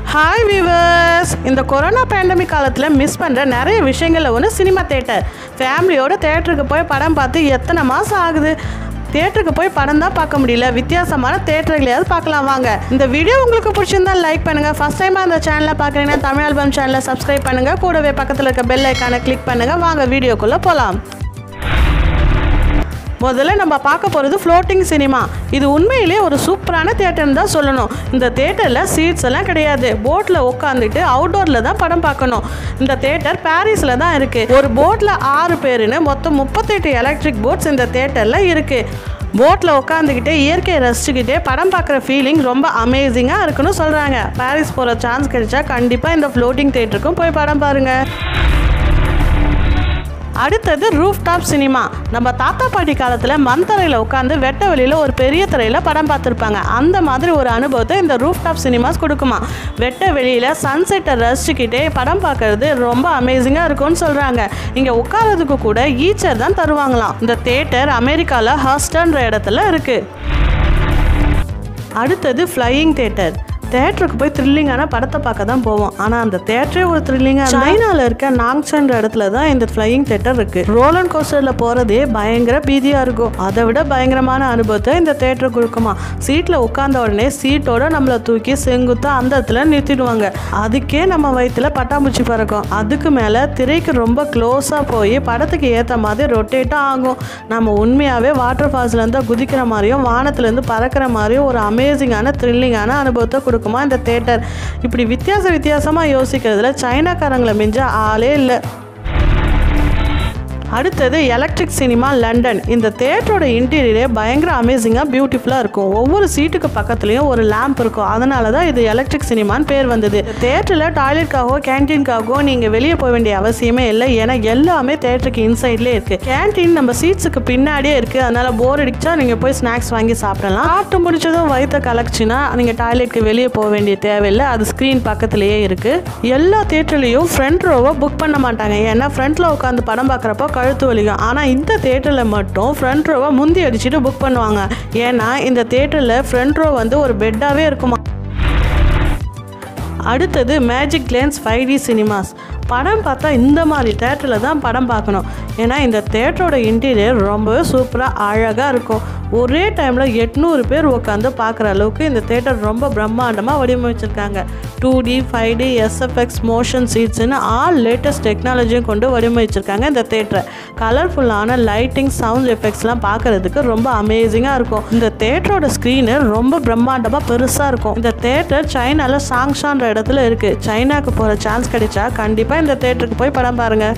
hi viewers இந்த corona pandemic காலத்தில் miss பண்ணுற நிறைய விஷயங்களில் ஒன்று சினிமா தேட்டர் ஃபேமிலியோட தேட்டருக்கு போய் படம் பார்த்து எத்தனை மாதம் ஆகுது தேட்டருக்கு போய் படம் தான் பார்க்க முடியல வித்தியாசமான தேட்டர்களையாவது பார்க்கலாம் வாங்க இந்த வீடியோ உங்களுக்கு பிடிச்சிருந்தா லைக் பண்ணுங்கள் ஃபஸ்ட் டைமாக அந்த சேனலை பார்க்குறீங்கன்னா தமிழ் ஆல்பம் சேனலை சப்ஸ்கிரைப் பண்ணுங்கள் கூடவே பக்கத்தில் இருக்க பெல் ஐக்கானை கிளிக் பண்ணுங்கள் வாங்க வீடியோக்குள்ளே போகலாம் முதல்ல நம்ம பார்க்க போகிறது ஃப்ளோட்டிங் சினிமா இது உண்மையிலேயே ஒரு சூப்பரான தேட்டர்னு தான் சொல்லணும் இந்த தேட்டரில் சீட்ஸ் எல்லாம் கிடையாது போட்டில் உட்காந்துட்டு அவுட்டோரில் தான் படம் பார்க்கணும் இந்த தேட்டர் பாரிஸில் தான் இருக்குது ஒரு போட்டில் ஆறு பேருன்னு மொத்தம் முப்பத்தெட்டு எலக்ட்ரிக் போட்ஸ் இந்த தேட்டரில் இருக்குது போட்டில் உட்காந்துக்கிட்டே இயற்கையை ரசிச்சுக்கிட்டே படம் பார்க்குற ஃபீலிங் ரொம்ப அமேசிங்காக இருக்குன்னு சொல்கிறாங்க பாரிஸ் போகிற சான்ஸ் கிடைச்சா கண்டிப்பாக இந்த ஃப்ளோட்டிங் தேட்டருக்கும் போய் படம் பாருங்கள் அடுத்தது ரூஃப் டாப் சினிமா நம்ம தாத்தா பாட்டி காலத்தில் மண் தரையில் உட்காந்து வெட்ட வெளியில் ஒரு பெரிய திரையில் படம் பார்த்துருப்பாங்க அந்த மாதிரி ஒரு அனுபவத்தை இந்த ரூஃப் டாப் சினிமாஸ் கொடுக்குமா வெட்ட வெளியில் சன்செட்டை ரசிச்சுக்கிட்டே படம் பார்க்கறது ரொம்ப அமேசிங்காக இருக்கும்னு சொல்கிறாங்க இங்கே உட்காரதுக்கு கூட ஈச்சர் தான் தருவாங்களாம் இந்த தேட்டர் அமெரிக்காவில் ஹாஸ்டன்ற இடத்துல இருக்குது அடுத்தது ஃப்ளையிங் தேட்டர் தேட்டருக்கு போய் த்ரில்லிங்கான படத்தை பார்க்க தான் போவோம் ஆனால் அந்த தேட்டரே ஒரு த்ரில்லிங்காக சைனாவில் இருக்க நாங்சன்ற இடத்துல தான் இந்த ஃப்ளையிங் தேட்டர் இருக்கு ரோலன் கோஸ்டரில் போகிறதே பயங்கர பீதியாக இருக்கும் அதை விட பயங்கரமான அனுபவத்தை இந்த தேட்டர் கொடுக்குமா சீட்டில் உட்கார்ந்த உடனே சீட்டோட நம்மளை தூக்கி செங்குத்தா அந்த இடத்துல நிறுத்திடுவாங்க அதுக்கே நம்ம வயிற்றுல பட்டாம்பூச்சி பறக்கும் அதுக்கு மேலே திரைக்கு ரொம்ப க்ளோஸாக போய் படத்துக்கு ஏற்ற மாதிரி ரொட்டேட்டாக ஆகும் நம்ம உண்மையாகவே வாட்டர் ஃபால்ஸ்லேருந்து குதிக்கிற மாதிரியும் வானத்துலேருந்து பறக்கிற மாதிரியும் ஒரு அமேசிங்கான த்ரில்லிங்கான அனுபவத்தை கொடுக்குமா இந்த தேட்டர் இப்படி வித்தியாச வித்தியாசமாக யோசிக்கிறதுல சைனாக்காரங்களை மிஞ்ச ஆளே இல்லை அடுத்தது எலக்ட்ரிக் சினிமா லண்டன் இந்த தேட்டரோட இன்டீரியரே பயங்கர அமேசிங்காக பியூட்டிஃபுல்லாக இருக்கும் ஒவ்வொரு சீட்டுக்கு பக்கத்துலேயும் ஒரு லேம்ப் இருக்கும் அதனால தான் இது எலக்ட்ரிக் சினிமான்னு பேர் வந்தது தேட்டரில் டாய்லெட்காகவோ கேன்டீன்காகவோ நீங்கள் வெளியே போக வேண்டிய அவசியமே இல்லை ஏன்னா எல்லாமே தேட்டருக்கு இன்சைட்லேயே இருக்குது கேன்டீன் நம்ம சீட்ஸுக்கு பின்னாடியே இருக்குது அதனால் போர் அடிச்சா நீங்கள் போய் ஸ்நாக்ஸ் வாங்கி சாப்பிடலாம் சாப்பிட்டு முடிச்சதும் வயிற்ற கலக்குச்சுன்னா நீங்கள் டாய்லெட்க்கு வெளியே போக வேண்டிய தேவையில்லை அது ஸ்க்ரீன் பக்கத்துலேயே இருக்குது எல்லா தேட்டர்லேயும் ஃப்ரண்ட் ரோவை புக் பண்ண மாட்டாங்க ஏன்னா ஃப்ரண்ட்டில் உட்காந்து படம் பார்க்குறப்போ கழுத்து வலிக்கும் ஆனால் இந்த தேட்டரில் மட்டும் ஃப்ரண்ட் ரோவை முந்தி அடிச்சுட்டு புக் பண்ணுவாங்க ஏன்னா இந்த தேட்டரில் ஃப்ரண்ட் ரோ வந்து ஒரு பெட்டாகவே இருக்குமா அடுத்தது magic lens five D cinemas படம் பார்த்தா இந்த மாதிரி தேட்டரில் தான் படம் பார்க்கணும் ஏன்னா இந்த தேட்டரோட இன்டீரியர் ரொம்பவே சூப்பராக அழகாக இருக்கும் ஒரே டைமில் எட்நூறு பேர் உட்காந்து பார்க்குற அளவுக்கு இந்த தேட்டர் ரொம்ப பிரம்மாண்டமாக வடிவமைச்சிருக்காங்க two D five D SFX motion சீட்ஸ்னு ஆல் லேட்டஸ்ட் டெக்னாலஜியும் கொண்டு வடிவமைச்சிருக்காங்க இந்த தேட்டரை கலர்ஃபுல்லான லைட்டிங் சவுண்ட் எஃபெக்ட்ஸ்லாம் பார்க்குறதுக்கு ரொம்ப அமேசிங்காக இருக்கும் இந்த தேட்டரோட ஸ்க்ரீனு ரொம்ப பிரம்மாண்டமாக பெருசாக இருக்கும் இந்த தேட்டர் சைனாவில் சாங்ஷான்ற இடத்துல இருக்குது சைனாக்கு போகிற சான்ஸ் கிடைச்சா கண்டிப்பாக இந்த தேட்டருக்கு போய் படம் பாருங்கள்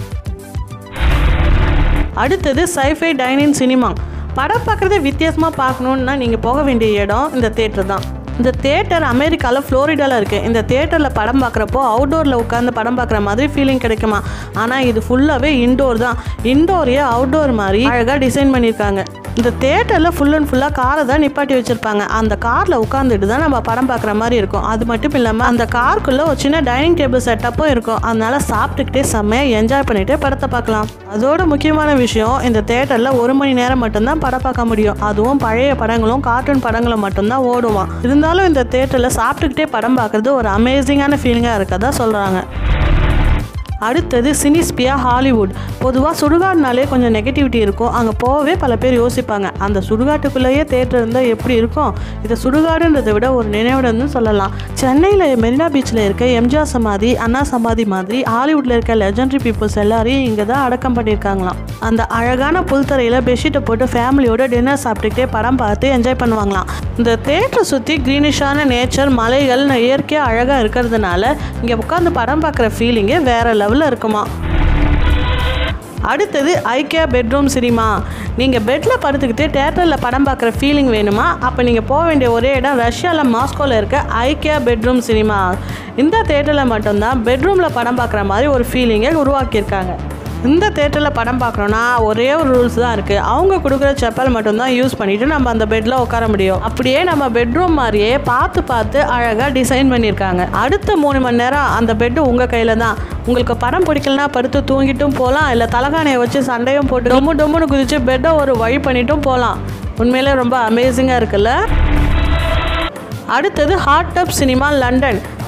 அடுத்தது சைஃபை டைனிங் சினிமா படம் பார்க்குறதே வித்தியாசமாக பார்க்கணுன்னா நீங்கள் போக வேண்டிய இடம் இந்த தேட்டர் தான் இந்த தேட்டர் அமெரிக்காவில் ஃப்ளோரிடாவில் இருக்குது இந்த தேட்டரில் படம் பார்க்குறப்போ அவுட்டோரில் உட்காந்து படம் பார்க்குற மாதிரி ஃபீலிங் கிடைக்குமா ஆனால் இது ஃபுல்லாகவே இன்டோர் தான் இன்டோரையே அவுட்டோர் மாதிரி அழகாக டிசைன் பண்ணியிருக்காங்க இந்த தேட்டரில் ஃபுல் அண்ட் ஃபுல்லாக காரை தான் நிப்பாட்டி வச்சுருப்பாங்க அந்த காரில் உட்காந்துட்டு தான் நம்ம படம் பார்க்குற மாதிரி இருக்கும் அது மட்டும் இல்லாமல் அந்த காருக்குள்ளே ஒரு சின்ன டைனிங் டேபிள் செட்டப்பும் இருக்கும் அதனால சாப்பிட்டுக்கிட்டே செம்மையாக என்ஜாய் பண்ணிகிட்டே படத்தை பார்க்கலாம் அதோட முக்கியமான விஷயம் இந்த தேட்டரில் ஒரு மணி நேரம் மட்டும்தான் படம் பார்க்க முடியும் அதுவும் பழைய படங்களும் கார்ட்டூன் படங்களும் மட்டும்தான் ஓடுவான் இருந்தாலும் இந்த தேட்டரில் சாப்பிட்டுக்கிட்டே படம் பார்க்குறது ஒரு அமேசிங்கான ஃபீலிங்காக இருக்கதா சொல்கிறாங்க அடுத்தது சினிஸ்பியா ஹாலிவுட் பொதுவாக சுடுகாடுனாலே கொஞ்சம் நெகட்டிவிட்டி இருக்கும் அங்கே போகவே பல பேர் யோசிப்பாங்க அந்த சுடுகாட்டுக்குள்ளேயே தேட்டர் இருந்தால் எப்படி இருக்கும் இதை சுடுகாடுன்றதை விட ஒரு நினைவிடம்னு சொல்லலாம் சென்னையில் மெரினா பீச்சில் இருக்க எம்ஜிஆர் சமாதி அண்ணா சமாதி மாதிரி ஹாலிவுட்டில் இருக்க லெஜண்டரி பீப்புள்ஸ் எல்லாரையும் இங்கே தான் அடக்கம் பண்ணியிருக்காங்களாம் அந்த அழகான புல்தரையில் பெட்ஷீட்டை போட்டு ஃபேமிலியோட டின்னர் சாப்பிட்டுக்கிட்டே படம் பார்த்து என்ஜாய் பண்ணுவாங்களாம் இந்த தேட்டரை சுற்றி க்ரீனிஷான நேச்சர் மலைகள் இயற்கையாக அழகாக இருக்கிறதுனால இங்கே உட்காந்து படம் பார்க்குற ஃபீலிங்கே வேறு லெவலில் இருக்குமா அடுத்தது ஐக்கியா பெட்ரூம் சினிமா நீங்கள் பெட்டில் படுத்துக்கிட்டு தேட்டரில் படம் பார்க்குற ஃபீலிங் வேணுமா அப்போ நீங்கள் போக வேண்டிய ஒரே இடம் ரஷ்யாவில் மாஸ்கோவில் இருக்க ஐக்கியா பெட்ரூம் சினிமா இந்த தேட்டரில் மட்டும்தான் பெட்ரூமில் படம் பார்க்குற மாதிரி ஒரு ஃபீலிங்கை உருவாக்கியிருக்காங்க இந்த தேட்டரில் படம் பார்க்குறோன்னா ஒரே ஒரு ரூல்ஸ் தான் இருக்குது அவங்க கொடுக்குற செப்பல் மட்டும்தான் யூஸ் பண்ணிவிட்டு நம்ம அந்த பெட்டில் உட்கார முடியும் அப்படியே நம்ம பெட்ரூம் மாதிரியே பார்த்து பார்த்து அழகாக டிசைன் பண்ணியிருக்காங்க அடுத்த மூணு மணி நேரம் அந்த பெட்டு உங்கள் கையில் தான் உங்களுக்கு படம் பிடிக்கலனா படுத்து தூங்கிட்டும் போகலாம் இல்லை தலகாணியை வச்சு சண்டையும் போட்டு டொம்மு டொம்முன்னு குதிச்சு பெட்டை ஒரு வழி பண்ணிட்டும் போகலாம் உண்மையிலே ரொம்ப அமேசிங்காக இருக்குல்ல அடுத்தது ஹாட் டப் சினிமா லண்டன்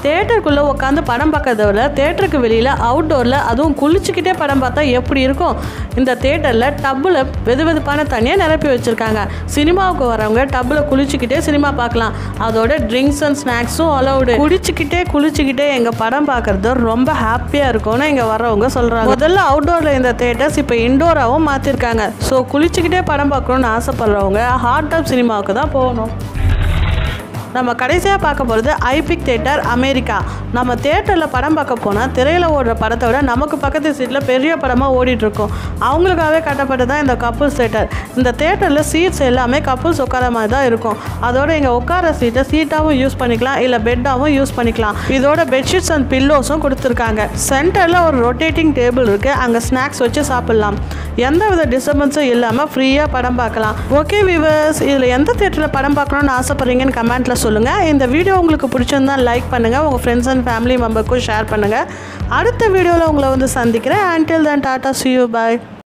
தேட்டருக்குள்ளே உட்காந்து படம் பார்க்கறத விட தேட்டருக்கு வெளியில் அவுட்டோரில் அதுவும் குளிச்சுக்கிட்டே படம் பார்த்தா எப்படி இருக்கும் இந்த தேட்டரில் டப்பில் வெது வெதுப்பான தண்ணியை நிரப்பி வச்சுருக்காங்க சினிமாவுக்கு வரவங்க டப்பில் குளிச்சுக்கிட்டே சினிமா பார்க்கலாம் அதோட ட்ரிங்க்ஸ் அண்ட் ஸ்நாக்ஸும் அலௌடு குடிச்சுக்கிட்டே குளிச்சுக்கிட்டே எங்கள் படம் பார்க்குறது ரொம்ப ஹாப்பியாக இருக்கும்னு இங்கே வர்றவங்க சொல்கிறாங்க முதல்ல அவுட்டோரில் இந்த தேட்டர்ஸ் இப்போ இண்டோராகவும் மாற்றிருக்காங்க ஸோ குளிச்சுக்கிட்டே படம் பார்க்கணுன்னு ஆசைப்படுறவங்க ஹாட் டாப் சினிமாவுக்கு தான் போகணும் நம்ம கடைசியாக பார்க்க போகிறது ஐபிக் தேட்டர் அமெரிக்கா நம்ம தேட்டரில் படம் பார்க்க போனால் திரையில் ஓடுற படத்தை விட நமக்கு பக்கத்து சீட்டில் பெரிய படமாக ஓடிட்டுருக்கோம் அவங்களுக்காகவே கட்டப்பட்டு தான் இந்த கப்புள்ஸ் தேட்டர் இந்த தேட்டரில் சீட்ஸ் எல்லாமே கப்புள்ஸ் உட்கார மாதிரி தான் இருக்கும் அதோட இங்கே உட்கார சீட்டை சீட்டாகவும் யூஸ் பண்ணிக்கலாம் இல்லை பெட்டாகவும் யூஸ் பண்ணிக்கலாம் இதோட பெட்ஷீட்ஸ் அண்ட் பில்லோஸும் கொடுத்துருக்காங்க சென்டரில் ஒரு ரொட்டேட்டிங் டேபிள் இருக்குது அங்கே ஸ்நாக்ஸ் வச்சு சாப்பிட்லாம் எந்த வித டிஸ்டர்பன்ஸும் இல்லாமல் ஃப்ரீயாக படம் பார்க்கலாம் ஓகே விவர்ஸ் இதில் எந்த தேட்டரில் படம் பார்க்கணுன்னு ஆசைப்பட்றீங்கன்னு கமெண்ட்டில் சொல்லுங்கள் இந்த வீடியோ உங்களுக்கு பிடிச்சிருந்தா லைக் பண்ணுங்கள் உங்கள் ஃப்ரெண்ட்ஸ் அண்ட் ஃபேமிலி மெம்பருக்கும் ஷேர் பண்ணுங்கள் அடுத்த வீடியோவில் உங்களை வந்து சந்திக்கிறேன் until then tata see you bye